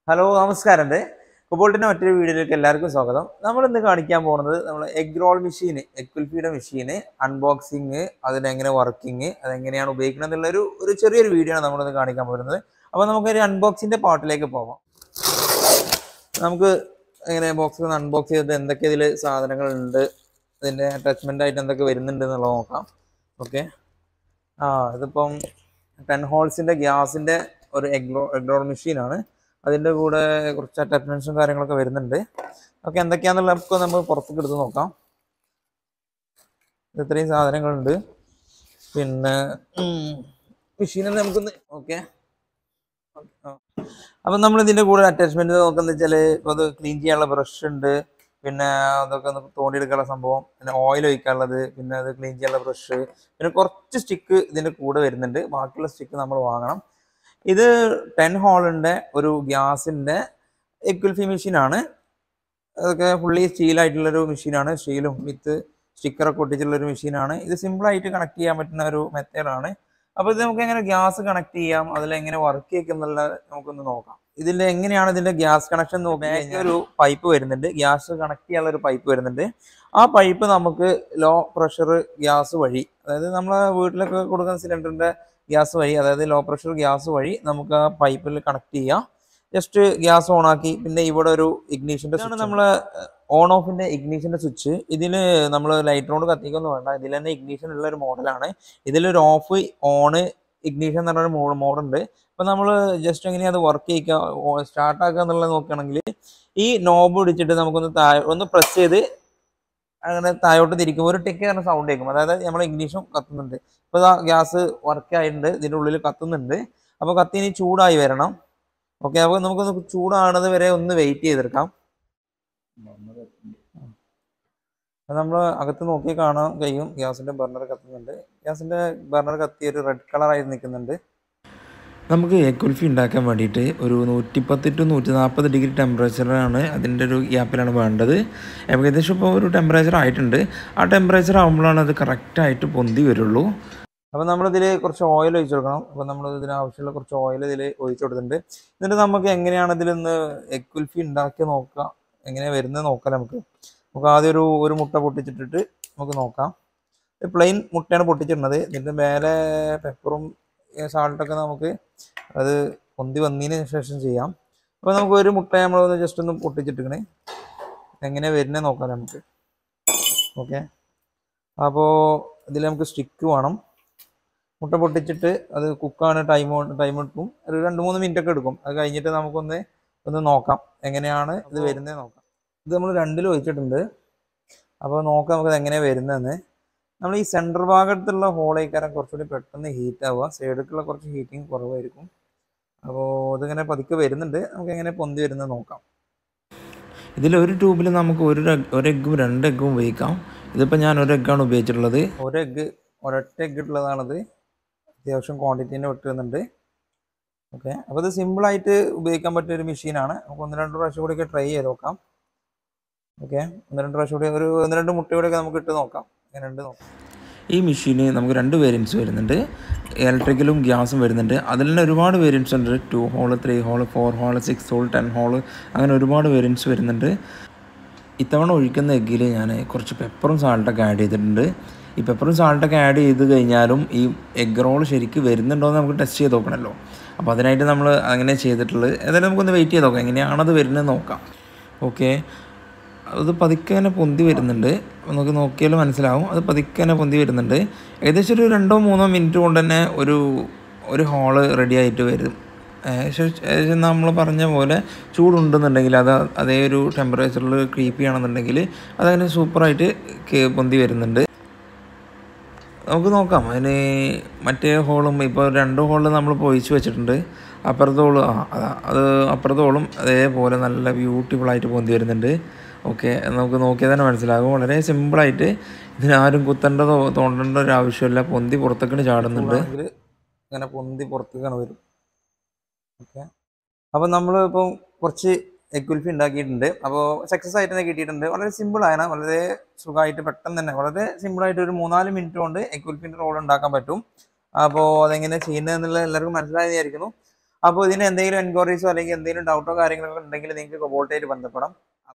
hello നമസ്കാരം കുബോൾട്ടിന്റെ മറ്റൊരു വീഡിയോയിലേക്ക് എല്ലാവർക്കും സ്വാഗതം നമ്മൾ ഇന്ന് കാണിക്കാൻ പോകുന്നത് നമ്മൾ എഗ് റോൾ മെഷീൻ എഗ് കുൽഫിയുടെ മെഷീന് അൺബോക്സിങ് അതിനെങ്ങനെ വർക്കിംഗ് അതെങ്ങനെയാണ് ഉപയോഗിക്കുന്നത് എന്നുള്ള ഒരു ഒരു ചെറിയൊരു വീഡിയോ ആണ് നമ്മളിന്ന് കാണിക്കാൻ പോകുന്നത് അപ്പോൾ നമുക്കൊരു അൺബോക്സിന്റെ പാർട്ടിലേക്ക് പോവാം നമുക്ക് എങ്ങനെ ബോക്സിൽ നിന്ന് അൺബോക്സ് ചെയ്തിട്ട് എന്തൊക്കെ ഇതിൽ സാധനങ്ങളുണ്ട് ഇതിൻ്റെ അറ്റാച്ച്മെൻ്റ് ആയിട്ട് എന്തൊക്കെ വരുന്നുണ്ട് എന്നുള്ളത് നോക്കാം ഓക്കെ ആ ഇതിപ്പം ടെൻ ഹോൾസിൻ്റെ ഗ്യാസിൻ്റെ ഒരു എഗ് എഗ് റോൾ മെഷീനാണ് അതിൻ്റെ കൂടെ കുറച്ച് അറ്റാച്ച്മെൻറ്റ്സും കാര്യങ്ങളൊക്കെ വരുന്നുണ്ട് ഓക്കെ എന്തൊക്കെയാണെന്നുള്ള നമുക്ക് നമ്മൾ പുറത്തേക്ക് എടുത്ത് നോക്കാം ഇത് ഇത്രയും സാധനങ്ങളുണ്ട് പിന്നെ മെഷീനിൽ നമുക്കൊന്ന് ഓക്കെ അപ്പം നമ്മൾ ഇതിൻ്റെ കൂടെ അറ്റാച്ച്മെൻറ്റ് നോക്കുന്നത് വെച്ചാൽ ഇപ്പോൾ അത് ക്ലീൻ ചെയ്യാനുള്ള ബ്രഷ് ഉണ്ട് പിന്നെ അതൊക്കെ ഒന്ന് തോണ്ടിയെടുക്കാനുള്ള സംഭവം പിന്നെ ഓയിൽ ഒഴിക്കാനുള്ളത് പിന്നെ അത് ക്ലീൻ ചെയ്യാനുള്ള ബ്രഷ് പിന്നെ കുറച്ച് സ്റ്റിക്ക് ഇതിൻ്റെ കൂടെ വരുന്നുണ്ട് ബാക്കിയുള്ള സ്റ്റിക്ക് നമ്മൾ വാങ്ങണം ഇത് ടെൻ ഹോളിൻ്റെ ഒരു ഗ്യാസിൻ്റെ എക്വൽഫി മെഷീനാണ് അതൊക്കെ ഫുള്ളി സ്റ്റീലായിട്ടുള്ളൊരു മെഷീനാണ് സ്റ്റീലും വിത്ത് സ്റ്റിക്കറൊക്കെ ഒട്ടിച്ചുള്ളൊരു മെഷീനാണ് ഇത് സിമ്പിളായിട്ട് കണക്ട് ചെയ്യാൻ പറ്റുന്ന ഒരു മെത്തേഡാണ് അപ്പോൾ ഇത് നമുക്ക് എങ്ങനെ ഗ്യാസ് കണക്ട് ചെയ്യാം അതിൽ എങ്ങനെ വർക്ക് ചെയ്യുന്നുള്ള നമുക്കൊന്ന് നോക്കാം ഇതിന്റെ എങ്ങനെയാണ് ഇതിന്റെ ഗ്യാസ് കണക്ഷൻ നോക്കി കഴിഞ്ഞാൽ ഒരു പൈപ്പ് വരുന്നുണ്ട് ഗ്യാസ് കണക്ട് ചെയ്യാനുള്ള ഒരു പൈപ്പ് വരുന്നുണ്ട് ആ പൈപ്പ് നമുക്ക് ലോ പ്രഷർ ഗ്യാസ് വഴി അതായത് നമ്മളെ വീട്ടിലൊക്കെ കൊടുക്കുന്ന സിലിണ്ടറിന്റെ ഗ്യാസ് വഴി അതായത് ലോ പ്രഷർ ഗ്യാസ് വഴി നമുക്ക് ആ പൈപ്പിൽ കണക്ട് ചെയ്യാം ജസ്റ്റ് ഗ്യാസ് ഓൺ ആക്കി പിന്നെ ഇവിടെ ഒരു ഇഗ്നീഷന്റെ സ്വിച്ച് നമ്മൾ ഓൺ ഓഫിന്റെ ഇഗ്നീഷന്റെ സ്വിച്ച് ഇതിൽ നമ്മൾ ലൈറ്റ് കൊണ്ട് കത്തിക്കൊന്നും വേണ്ട ഇതിൽ തന്നെ ഇഗ്നീഷൻ ഉള്ള ഒരു മോഡലാണ് ഇതിലൊരു ഓഫ് ഓണ് ഇഗ്നീഷൻ എന്ന് പറഞ്ഞൊരു മോഡ് മോഡുണ്ട് അപ്പം നമ്മൾ ജസ്റ്റ് എങ്ങനെയാ അത് വർക്ക് ചെയ്യിക്കുക സ്റ്റാർട്ട് ആക്കുക എന്നുള്ളത് നോക്കുകയാണെങ്കിൽ ഈ നോബ് പിടിച്ചിട്ട് നമുക്കൊന്ന് താഴെ ഒന്ന് പ്രസ് ചെയ്ത് അങ്ങനെ താഴോട്ട് തിരിക്കുമ്പോൾ ഒരു ടിക്ക് പറഞ്ഞ സൗണ്ട് കേൾക്കും അതായത് നമ്മൾ ഇഗ്നീഷൻ കത്തുന്നുണ്ട് ഇപ്പോൾ ഇതാ ഗ്യാസ് വർക്ക് ആയിട്ടുണ്ട് ഇതിൻ്റെ ഉള്ളിൽ കത്തുന്നുണ്ട് അപ്പോൾ കത്തി ഇനി ചൂടായി വരണം ഓക്കെ അപ്പോൾ നമുക്കൊന്ന് ചൂടാണത് വരെ ഒന്ന് വെയിറ്റ് ചെയ്തെടുക്കാം അത് നമ്മൾ അകത്ത് നോക്കി കാണാൻ കഴിയും ഗ്യാസിൻ്റെ ബർണർ കത്തുന്നുണ്ട് ഗ്യാസിൻ്റെ ബർണർ കത്തി ഒരു റെഡ് കളറായി നിൽക്കുന്നുണ്ട് നമുക്ക് എഗ് കുൽഫി ഉണ്ടാക്കാൻ വേണ്ടിയിട്ട് ഒരു നൂറ്റിപ്പത്ത് ടു നൂറ്റി നാൽപ്പത് ഡിഗ്രി ടെമ്പറേച്ചറാണ് അതിൻ്റെ ഒരു ഗ്യാപ്പിലാണ് വേണ്ടത് ഏകദേശം ഇപ്പോൾ ഒരു ടെമ്പറേച്ചർ ആയിട്ടുണ്ട് ആ ടെമ്പറേച്ചർ ആകുമ്പോഴാണ് അത് കറക്റ്റായിട്ട് പൊന്തി വരുള്ളൂ അപ്പോൾ നമ്മളിതിൽ കുറച്ച് ഓയിൽ ഒഴിച്ചു കൊടുക്കണം അപ്പോൾ നമ്മൾ ഇതിന് ആവശ്യമുള്ള കുറച്ച് ഓയിൽ ഇതിൽ ഒഴിച്ചു കൊടുത്തിട്ടുണ്ട് എന്നിട്ട് നമുക്ക് എങ്ങനെയാണ് ഇതിലൊന്ന് എഗ് കുൽഫി ഉണ്ടാക്കി നോക്കാം എങ്ങനെ വരുന്നത് നോക്കാം നമുക്ക് നമുക്ക് ആദ്യം ഒരു ഒരു മുട്ട പൊട്ടിച്ചിട്ടിട്ട് നമുക്ക് നോക്കാം പ്ലെയിൻ മുട്ടയാണ് പൊട്ടിച്ചിടുന്നത് ഇതിൻ്റെ മേലെ പെപ്പറും സാൾട്ടൊക്കെ നമുക്ക് അത് പൊന്തി വന്നതിന് ശേഷം ചെയ്യാം അപ്പോൾ നമുക്ക് ഒരു മുട്ട നമ്മളൊന്ന് ജസ്റ്റ് ഒന്ന് പൊട്ടിച്ചിട്ടിക്കണേ എങ്ങനെ വരുന്നത് നോക്കാം നമുക്ക് ഓക്കെ അപ്പോൾ ഇതിൽ നമുക്ക് സ്റ്റിക്ക് വേണം മുട്ട പൊട്ടിച്ചിട്ട് അത് കുക്കാണ് ടൈം ടൈം എടുക്കും ഒരു രണ്ട് മൂന്ന് മിനിറ്റ് ഒക്കെ എടുക്കും അത് കഴിഞ്ഞിട്ട് നമുക്കൊന്ന് ഒന്ന് നോക്കാം എങ്ങനെയാണ് ഇത് വരുന്നത് നോക്കാം ഇത് നമ്മൾ രണ്ടിൽ ഒഴിച്ചിട്ടുണ്ട് അപ്പോൾ നോക്കാം നമുക്ക് എങ്ങനെയാണ് വരുന്നതെന്ന് നമ്മൾ ഈ സെൻറ്റർ ഭാഗത്തുള്ള ഹോളേക്കാരം കുറച്ചുകൂടി പെട്ടെന്ന് ഹീറ്റ് ആവുക സൈഡിലേക്കുള്ള കുറച്ച് ഹീറ്റിംഗ് കുറവായിരിക്കും അപ്പോൾ ഇതിങ്ങനെ പതുക്കെ വരുന്നുണ്ട് നമുക്ക് എങ്ങനെ പൊന്തി വരുന്നത് നോക്കാം ഇതിൽ ഒരു ട്യൂബിൽ നമുക്ക് ഒരു egg- ഒരു എഗ്ഗും രണ്ട് എഗ്ഗും ഉപയോഗിക്കാം ഇതിപ്പോൾ ഞാൻ ഒരു എഗ്ഗാണ് ഉപയോഗിച്ചിട്ടുള്ളത് ഒരു എഗ്ഗ് ഒരൊറ്റ എഗ്ഗ് ഉള്ളതാണത് അത്യാവശ്യം ക്വാണ്ടിറ്റീൻ്റെ വിട്ടുന്നുണ്ട് ഓക്കെ അപ്പോൾ ഇത് സിമ്പിളായിട്ട് ഉപയോഗിക്കാൻ പറ്റിയ ഒരു മെഷീനാണ് നമുക്ക് ഒന്ന് രണ്ട് പ്രാവശ്യം കൂടിയൊക്കെ ട്രൈ ചെയ്ത് നോക്കാം ഓക്കെ ഒന്ന് രണ്ട് പ്രാവശ്യം കൂടി ഒരു ഒന്ന് രണ്ട് മുട്ട കൂടിയൊക്കെ നമുക്ക് ഇട്ട് നോക്കാം എങ്ങനെയുണ്ട് നോക്കാം ഈ മെഷീന് നമുക്ക് രണ്ട് വേരിയൻസ് വരുന്നുണ്ട് ഇലക്ട്രിക്കലും ഗ്യാസും വരുന്നുണ്ട് അതിൽ തന്നെ ഒരുപാട് വേരിയൻസ് ഉണ്ട് two hole three hole four hole six hole ten hole അങ്ങനെ ഒരുപാട് വേരിയൻസ് വരുന്നുണ്ട് ഇത്തവണ ഒഴിക്കുന്ന എഗ്ഗിൽ ഞാൻ കുറച്ച് പെപ്പറും സാൾട്ടൊക്കെ ആഡ് ചെയ്തിട്ടുണ്ട് ഈ പെപ്പറും സാൾട്ടൊക്കെ ആഡ് ചെയ്ത് കഴിഞ്ഞാലും ഈ എഗ് റോൾ ശരിക്ക് വരുന്നുണ്ടോ എന്ന് നമുക്ക് ടെസ്റ്റ് ചെയ്ത് നോക്കണമല്ലോ അപ്പോൾ അതിനായിട്ട് നമ്മൾ അങ്ങനെ ചെയ്തിട്ടുള്ളത് ഏതായാലും നമുക്കൊന്ന് വെയിറ്റ് ചെയ്ത് നോക്കാം എങ്ങനെയാണത് വരുന്നത് നോക്കാം ഓക്കെ അത് പതുക്കെ തന്നെ പൊന്തി വരുന്നുണ്ട് നമുക്ക് നോക്കിയാൽ മനസ്സിലാവും അത് പതുക്കെ തന്നെ പൊന്തി വരുന്നുണ്ട് ഏകദേശം ഒരു രണ്ടോ മൂന്നോ മിനിറ്റ് കൊണ്ട് തന്നെ ഒരു ഒരു ഹോള് റെഡി ആയിട്ട് വരും ഏകദേശം ഏകദേശം നമ്മൾ പറഞ്ഞ പോലെ ചൂടുണ്ടെന്നുണ്ടെങ്കിൽ അത് അതേ ഒരു ടെമ്പറേച്ചറിൽ ക്രീപ്പ് ചെയ്യണമെന്നുണ്ടെങ്കിൽ അതങ്ങനെ സൂപ്പറായിട്ട് കേ- പൊന്തി വരുന്നുണ്ട് നമുക്ക് നോക്കാം അതിന് മറ്റേ ഹോളും ഇപ്പോൾ രണ്ട് ഹോളിൽ നമ്മൾ പൊഴിച്ച് വെച്ചിട്ടുണ്ട് അപ്പുറത്തെ ഹോള് ആ അതാ അത് അപ്പുറത്തെ ഹോളും അതേപോലെ നല്ല ബ്യൂട്ടിഫുള്ളായിട്ട് പൊന്തി വരുന്നുണ്ട് ഓക്കെ നമുക്ക് നോക്കിയാൽ തന്നെ മനസ്സിലാകും വളരെ സിമ്പിളായിട്ട് ഇതിനാരും കുത്തേണ്ടതോ തോണ്ടേണ്ട ഒരു ആവശ്യമില്ല പൊന്തി പുറത്തേക്കിന് ചാടുന്നുണ്ട് ചൂടാണെങ്കിൽ ഇങ്ങനെ പൊന്തി പുറത്തേക്കാണ് വരും ഓക്കെ അപ്പോൾ നമ്മൾ ഇപ്പം കുറച്ച് എഗ് കുൽഫി ഉണ്ടാക്കിയിട്ടുണ്ട് അപ്പോൾ സക്സസ് ആയിട്ട് തന്നെ കിട്ടിയിട്ടുണ്ട് വളരെ സിമ്പിളാണ് വളരെ സുഖമായിട്ട് പെട്ടെന്ന് തന്നെ വളരെ സിമ്പിളായിട്ട് ഒരു മൂന്നാല് മിനിറ്റ് കൊണ്ട് എഗ് കുൽഫിൻ്റെ റോൾ ഉണ്ടാക്കാൻ പറ്റും അപ്പോൾ അതെങ്ങനെ ചെയ്യുന്നത് എന്നുള്ളത് എല്ലാവർക്കും മനസ്സിലായി വിചാരിക്കുന്നു അപ്പോൾ ഇതിന് എന്തെങ്കിലും എൻക്വയറീസോ അല്ലെങ്കിൽ എന്തെങ്കിലും ഡൗട്ടോ കാര്യങ്ങളൊക്കെ ഉണ്ടെങ്കിൽ നിങ്ങൾക്ക് കൊബോൾട്ടായിട്ട് ബന്ധപ്പെടാം